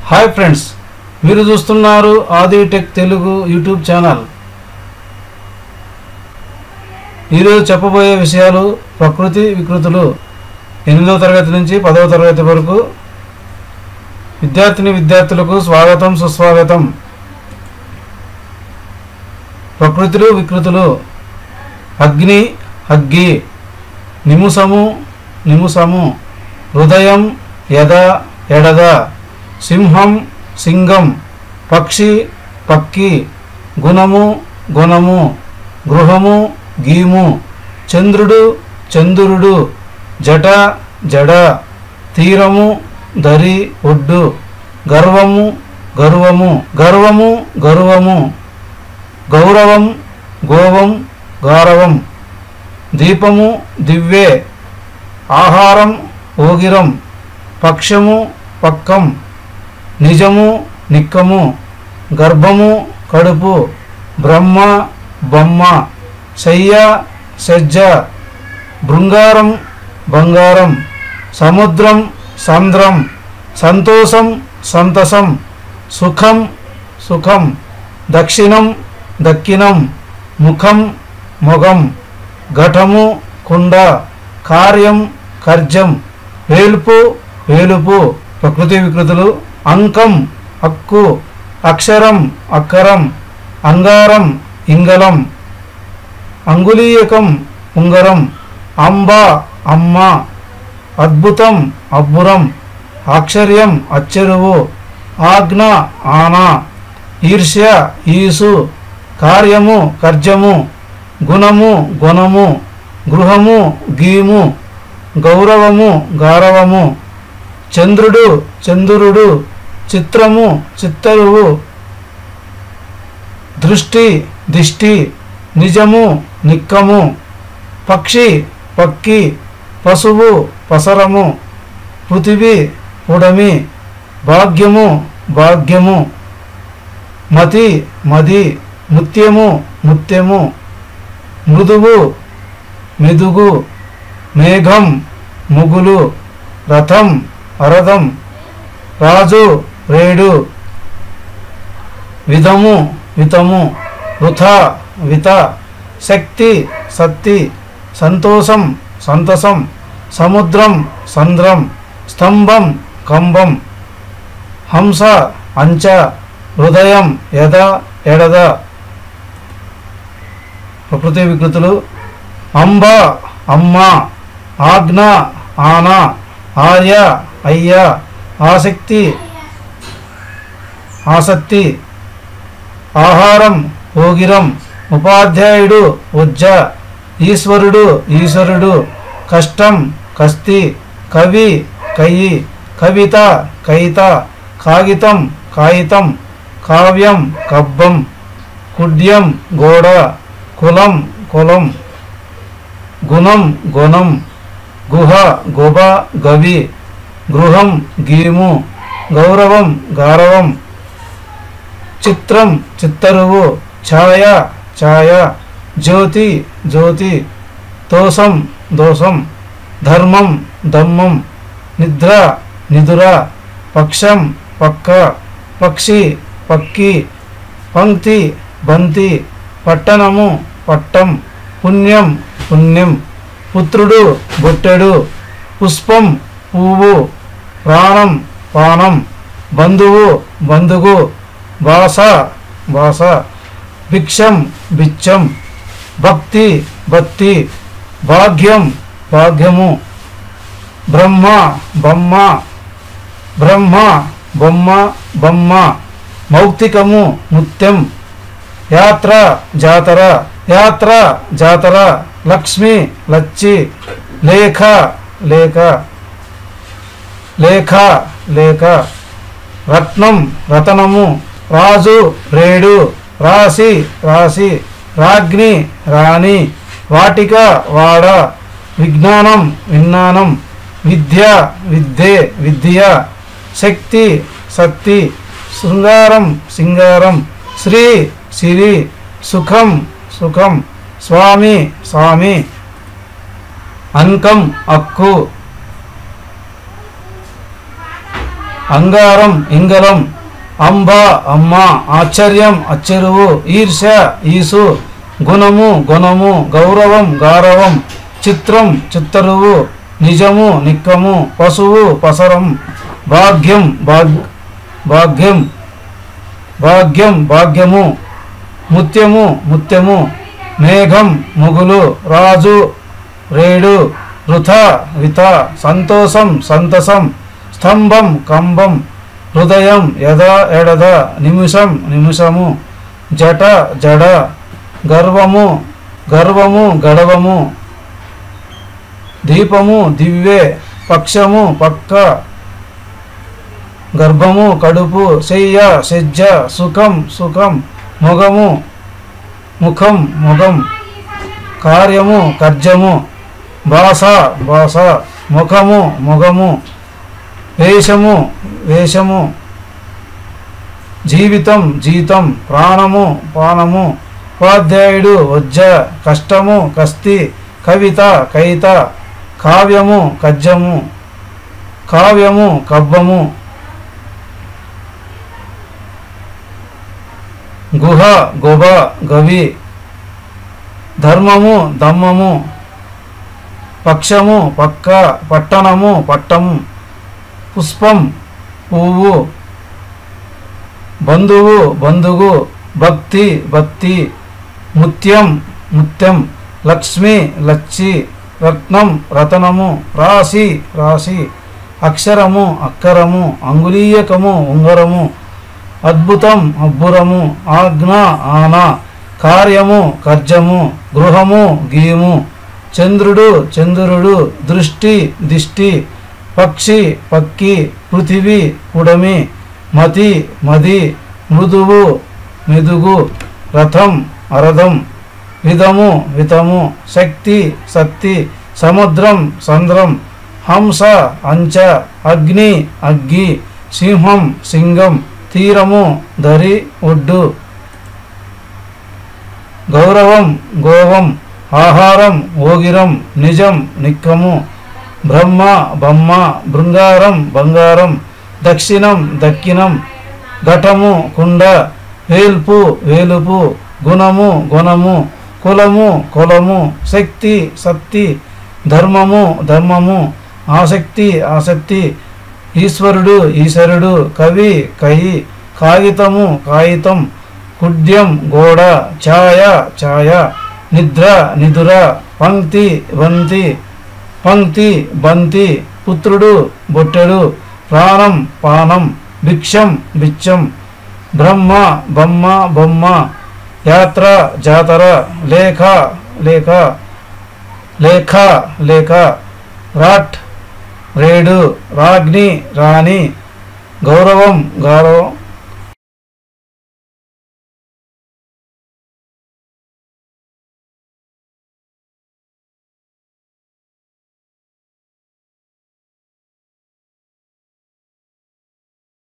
hi friends మీరు చూస్తున్నారు ఆది టెక్ తెలుగు యూట్యూబ్ ఛానల్ ఈరోజు చెప్పబోయే విషయాలు ప్రకృతి వికృతులు ఎనిమిదవ తరగతి నుంచి పదవ తరగతి వరకు విద్యార్థిని విద్యార్థులకు స్వాగతం సుస్వాగతం ప్రకృతులు వికృతులు అగ్ని అగ్గి నిముసము నిముసము హృదయం యద ఎడద సింహం సింగం పక్షి పక్కి గుణము గుణము గృహము గీము చంద్రుడు చంద్రుడు జట జడ తీరము దరి ఒడ్డు గర్వము గర్వము గర్వము గర్వము గౌరవం గోవం గారవం దీపము దివ్వే ఆహారం ఓగిరం పక్షము పక్కం నిజము నిక్కము గర్భము కడుపు బ్రహ్మ బొమ్మ శయ్య సజ్జ బృంగారం బంగారం సముద్రం సంద్రం సంతోషం సంతసం సుఖం సుఖం దక్షిణం దక్కినం ముఖం మొగం ఘటము కుండ కార్యం కర్జం వేలుపు వేలుపు ప్రకృతి వికృతులు అంకం అక్కు అక్షరం అక్కరం అంగారం ఇంగలం అంగుళీయకం ఉంగరం అంబ అమ్మ అద్భుతం అబ్బురం ఆశ్చర్యం అచ్చెరువు ఆజ్ఞ ఆన ఈర్ష్య ఈసు కార్యము కర్జము గుణము గుణము గృహము గీము గౌరవము గారవము చంద్రుడు చంద్రుడు చిత్రము చిత్తరువు దృష్టి దిష్టి నిజము నిక్కము పక్షి పక్కి పశువు పసరము పృథివీ పుడమి భాగ్యము భాగ్యము మతి మది ముత్యము ముత్యము మృదువు మెదుగు మేఘం ముగులు రథం అరథం రాజు రేడు విధము వితము వృథ విత శక్తి సత్తి సంతోషం సంతసం సముద్రం సంద్రం స్తంభం కంబం హంస అంచ హృదయం యద ఎడద ప్రకృతి వికృతులు అంబ అమ్మ ఆజ్ఞ ఆన ఆర్య అయ్య ఆసక్తి ఆసక్తి ఆహారం ఓగిరం ఉపాధ్యాయుడు ఉజ్జ ఈశ్వరుడు ఈశ్వరుడు కష్టం కస్తి కవి కయ్యి కవిత కైత కాగితం కాగితం కావ్యం కబ్బం కుడ్యం గోడ కులం కులం గుణం గుణం గుహ గుబ గవి గృహం గీము గౌరవం గారవం చిత్రం చిత్తరువు ఛాయ ఛాయ జ్యోతి జ్యోతి దోషం దోషం ధర్మం దమ్మం నిద్ర నిదుర పక్షం పక్క పక్షి పక్కి పంక్తి బంతి పట్టణము పట్టం పుణ్యం పుణ్యం పుత్రుడు బొట్టెడు పుష్పం పువ్వు ప్రాణం పానం బంధువు బంధువు భాష భాష భిక్షం బిచ్చం భక్తి భక్తి భాగ్యం భాగ్యము బ్రహ్మ బొమ్మ బ్రహ్మ బొమ్మ బొమ్మ మౌక్తికము ముత్యం యాత్ర జాతర యాత్ర జాతర లక్ష్మి లచ్చి లేఖ లేఖ లేఖ లేఖ రత్నం రతనము రాజు రేడు రాశి రాశి రాజ్ఞి రాణి వాటిక వాడ విజ్ఞానం విజ్ఞానం విద్య విద్యే విద్య శక్తి శక్తి శృంగారం సింగారం శ్రీ సిరి సుఖం సుఖం స్వామి స్వామి అంకం అక్కు అంగారం ఇంగలం అంబ అమ్మ ఆశ్చర్యం అచ్చెరువు ఈర్ష ఈసు గుణము గుణము గౌరవం గారవం చిత్రం చిత్తరువు నిజము నిక్కము పశువు పసరం భాగ్యం భాగ్ భాగ్యం భాగ్యం భాగ్యము ముత్యము ముత్యము మేఘం ముగులు రాజు రేడు వృథ విత సంతోషం సంతసం స్తంభం కంబం హృదయం యద ఎడద నిమిషం నిమిషము జట జడ గర్వము గర్వము గడవము దీపము దివ్వే పక్షము పక్క గర్భము కడుపు శయ్య సెజ్జ సుఖం సుఖం మొగము ముఖం ముఖం కార్యము కర్జము భాష భాష ముఖము ముఖము వేషము వేషము జీవితం జీతం ప్రాణము పానము ఉపాధ్యాయుడు వజ్జ కష్టము కస్తి కవిత కైత కావ్యము కజ్జము కావ్యము కబ్బము గుహ గుబ గవి ధర్మము దమ్మము పక్షము పక్క పట్టణము పట్టము పుష్పం పువ్వు బంధువు బంధువు భక్తి భక్తి ముత్యం ముత్యం లక్ష్మి లచ్చి రత్నం రతనము రాశి రాశి అక్షరము అక్కరము అంగుళీయకము ఉంగరము అద్భుతం అబ్బురము ఆజ్ఞ ఆన కార్యము కర్జము గృహము గీము చంద్రుడు చంద్రుడు దృష్టి దిష్టి పక్షి పక్కి పృథివీ పుడమి మతి మది మృదువు మెదుగు రథం అరథం విధము విధము శక్తి శక్తి సముద్రం సంద్రం హంస అంచ అగ్ని అగ్గి సింహం సింగం తీరము దరి ఒడ్డు గౌరవం గోవం ఆహారం ఓగిరం నిజం నిక్కము బ్రహ్మ బొమ్మ బృంగారం బంగారం దక్షిణం దక్కినం ఘటము కుండ వేల్పు వేలుపు గుణము గుణము కులము కులము శక్తి శక్తి ధర్మము ధర్మము ఆసక్తి ఆసక్తి ఈశ్వరుడు ఈశ్వరుడు కవి కయి కాగితము కాగితం కుడ్యం గోడ ఛాయ ఛాయ నిద్ర నిదుర పంక్తి బంతి పంక్తి బంతి పుత్రుడు బొట్టెడు ప్రాణం పానం భిక్షం బిచ్చం బ్రహ్మ బొమ్మ బొమ్మ యాత్ర జాతర లేఖ లేఖ లేఖ లేఖ రాట్ రేడు రాగ్ని రాణి గౌరవం గౌరవం